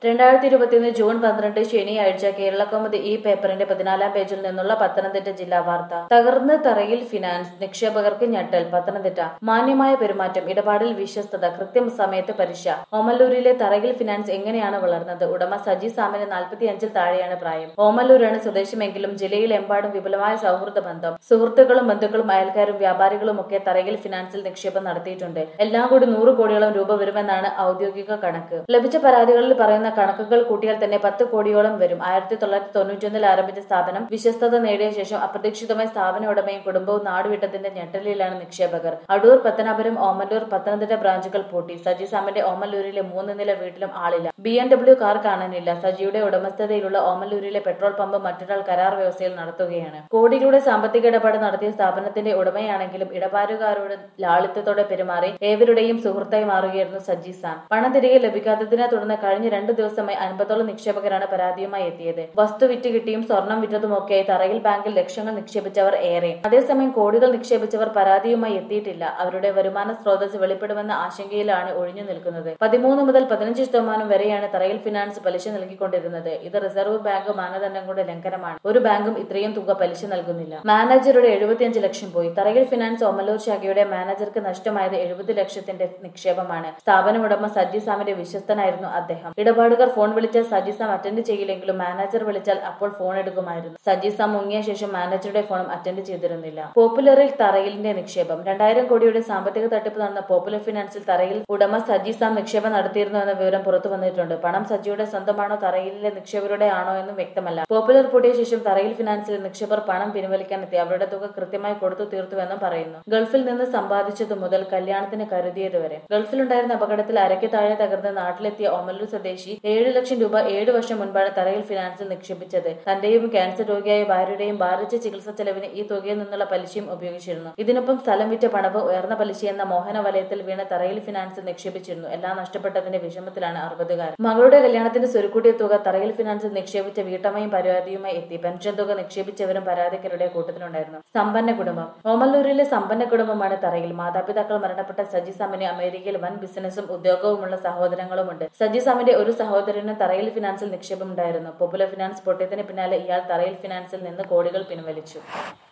രണ്ടായിരത്തി ഇരുപത്തിയൊന്ന് ജൂൺ പന്ത്രണ്ട് ശനിയാഴ്ച കേരളകൗമുദി ഈ പേപ്പറിന്റെ പതിനാലാം പേജിൽ നിന്നുള്ള പത്തനംതിട്ട ജില്ലാ വാർത്ത തകർന്ന് തറയിൽ ഫിനാൻസ് നിക്ഷേപകർക്ക് ഞെട്ടൽ പത്തനംതിട്ട മാന്യമായ പെരുമാറ്റം ഇടപാടിൽ വിശ്വസ്തത കൃത്യം സമയത്ത് പരീക്ഷ ഓമല്ലൂരിലെ തറയിൽ ഫിനാൻസ് എങ്ങനെയാണ് വളർന്നത് ഉടമ സജി സാമിന് നാൽപ്പത്തി അഞ്ചിൽ താഴെയാണ് പ്രായം ഓമല്ലൂരാണ് സ്വദേശമെങ്കിലും ജില്ലയിലെമ്പാടും വിപുലമായ സൗഹൃദ ബന്ധം സുഹൃത്തുക്കളും ബന്ധുക്കളും അയൽക്കാരും വ്യാപാരികളും ഒക്കെ തറയിൽ ഫിനാൻസിൽ നിക്ഷേപം നടത്തിയിട്ടുണ്ട് എല്ലാം കൂടി നൂറ് കോടിയോളം രൂപ വരുമെന്നാണ് ഔദ്യോഗിക കണക്ക് ലഭിച്ച പരാതികളിൽ പറയുന്ന കണക്കുകൾ കൂട്ടിയാൽ തന്നെ പത്ത് കോടിയോളം വരും ആയിരത്തി തൊള്ളായിരത്തി തൊണ്ണൂറ്റൊന്നിൽ ആരംഭിച്ച സ്ഥാപനം വിശ്വസ്തത നേടിയ ശേഷം അപ്രതീക്ഷിതമായി സ്ഥാപന ഉടമയും കുടുംബവും നാടുവിട്ടതിന്റെ ഞെട്ടലിലാണ് നിക്ഷേപകർ അടൂർ പത്തനാപുരം ഓമല്ലൂർ പത്തനംതിട്ട ബ്രാഞ്ചുകൾ പൂട്ടി സജി സാമിന്റെ ഓമല്ലൂരിലെ മൂന്ന് നില വീട്ടിലും ആളില്ല ബി എം ഡബ്ല്യു കാർ കാണാനില്ല സജിയുടെ ഉടമസ്ഥതയിലുള്ള ഓമല്ലൂരിലെ പെട്രോൾ പമ്പ് മറ്റൊരാൾ കരാർ വ്യവസ്ഥയിൽ നടത്തുകയാണ് കോടികളുടെ സാമ്പത്തിക ഇടപാട് നടത്തിയ സ്ഥാപനത്തിന്റെ ഉടമയാണെങ്കിലും ഇടപാടുകാരോട് ലാളിത്യത്തോടെ പെരുമാറി ഏവരുടെയും സുഹൃത്തായി മാറുകയായിരുന്നു സജി സാം പണം തിരികെ ലഭിക്കാത്തതിനെ തുടർന്ന് കഴിഞ്ഞ രണ്ട് ദിവസമായി അൻപതോളം നിക്ഷേപകരാണ് പരാതിയുമായി എത്തിയത് വസ്തു വിറ്റ് കിട്ടിയും സ്വർണം വിറ്റതുമൊക്കെയായി തറയിൽ ബാങ്കിൽ ലക്ഷങ്ങൾ നിക്ഷേപിച്ചവർ ഏറെ അതേസമയം കോടികൾ നിക്ഷേപിച്ചവർ പരാതിയുമായി എത്തിയിട്ടില്ല അവരുടെ വരുമാന സ്രോതസ് വെളിപ്പെടുമെന്ന ആശങ്കയിലാണ് ഒഴിഞ്ഞു നിൽക്കുന്നത് പതിമൂന്ന് മുതൽ പതിനഞ്ച് ശതമാനം വരെയാണ് തറയിൽ ഫിനാൻസ് പലിശ നൽകിക്കൊണ്ടിരുന്നത് ഇത് റിസർവ് ബാങ്ക് മാനദണ്ഡങ്ങളുടെ ലംഘനമാണ് ഒരു ബാങ്കും ഇത്രയും തുക പലിശ നൽകുന്നില്ല മാനേജറുടെ എഴുപത്തിയഞ്ച് ലക്ഷം പോയി തറയിൽ ഫിനാൻസ് ഓമല്ലൂർ ശാഖയുടെ മാനേജർക്ക് നഷ്ടമായത് എഴുപത് ലക്ഷത്തിന്റെ നിക്ഷേപമാണ് സ്ഥാപനം ഉടമ സജി സാമിന്റെ വിശ്വസ്തനായിരുന്നു അദ്ദേഹം ഇടപാടുകാർ ഫോൺ വിളിച്ചാൽ സജി സാം അറ്റൻഡ് ചെയ്യില്ലെങ്കിലും മാനേജർ വിളിച്ചാൽ അപ്പോൾ ഫോൺ എടുക്കുമായിരുന്നു സജി സാം മുങ്ങിയ ശേഷം മാനേജറുടെ ഫോണും അറ്റൻഡ് ചെയ്തിരുന്നില്ല പോപ്പുലറിൽ തറയിലിന്റെ നിക്ഷേപം രണ്ടായിരം കോടിയുടെ സാമ്പത്തിക തട്ടിപ്പ് നടന്ന പോപ്പുലർ ഫിനാൻസിൽ തറയിൽ ഉടമ സജി സാം നിക്ഷേപം നടത്തിയിരുന്നു എന്ന വിവരം പുറത്തു വന്നിട്ടുണ്ട് പണം സജിയുടെ സ്വന്തമാണോ തറയിലെ നിക്ഷേപരുടെ ആണോ എന്നും വ്യക്തമല്ല പോപ്പുലർ പൂട്ടിയ ശേഷം തറയിൽ ഫിനാൻസിൽ നിക്ഷേപർ പണം പിൻവലിക്കാനെത്തി അവരുടെ തുക കൃത്യമായി കൊടുത്തു തീർത്തുവെന്നും പറയുന്നു ഗൾഫിൽ നിന്ന് സമ്പാദിച്ചതു മുതൽ കല്യാണത്തിന് കരുതിയതുവരെ ഗൾഫിലുണ്ടായിരുന്ന അപകടത്തിൽ അരയ്ക്ക് താഴെ തകർന്ന് നാട്ടിലെത്തിയ ഓമല്ലൂർ സ്വദേശി ഏഴ് ലക്ഷം രൂപ ഏഴ് വർഷം മുൻപാണ് തറയിൽ ഫിനാൻസിൽ നിക്ഷേപിച്ചത് തന്റെയും ക്യാൻസർ രോഗിയായ ഭാര്യയുടെയും ഭാരിച്ച ചികിത്സ ചെലവിന് ഈ തുകയിൽ നിന്നുള്ള പലിശയും ഉപയോഗിച്ചിരുന്നു ഇതിനൊപ്പം സ്ഥലം വിറ്റ പണവും ഉയർന്ന പലിശ എന്ന മോഹന വലയത്തിൽ വീണ് തറയിൽ ഫിനാൻസിൽ നിക്ഷേപിച്ചിരുന്നു എല്ലാം നഷ്ടപ്പെട്ടതിന്റെ വിഷമത്തിലാണ് അറുപതുകാരൻ മകളുടെ കല്യാണത്തിന് സ്വരുക്കൂട്ടിയ തുക തറയിൽ ഫിനാൻസിൽ നിക്ഷേപിച്ച വീട്ടമ്മയും പരാതിയുമായി എത്തി പെൻഷൻ തുക നിക്ഷേപിച്ചവരും പരാതിക്കാരുടെ കൂട്ടത്തിലുണ്ടായിരുന്നു സമ്പന്ന കുടുംബം ഓമല്ലൂരിലെ സമ്പന്ന കുടുംബമാണ് തറയിൽ മാതാപിതാക്കൾ മരണപ്പെട്ട സജി സാമിന് അമേരിക്കയിൽ വൻ ബിസിനസ്സും ഉദ്യോഗവുമുള്ള സഹോദരങ്ങളുമുണ്ട് സജി സാമിന്റെ ഒരു സഹോദരന് തറയിൽ ഫിനാൻസിൽ നിക്ഷേപമുണ്ടായിരുന്നു പോപ്പുലർ ഫിനാൻസ് പൊട്ടിയതിന് പിന്നാലെ ഇയാൾ തറയിൽ ഫിനാൻസിൽ നിന്ന് കോടികൾ പിൻവലിച്ചു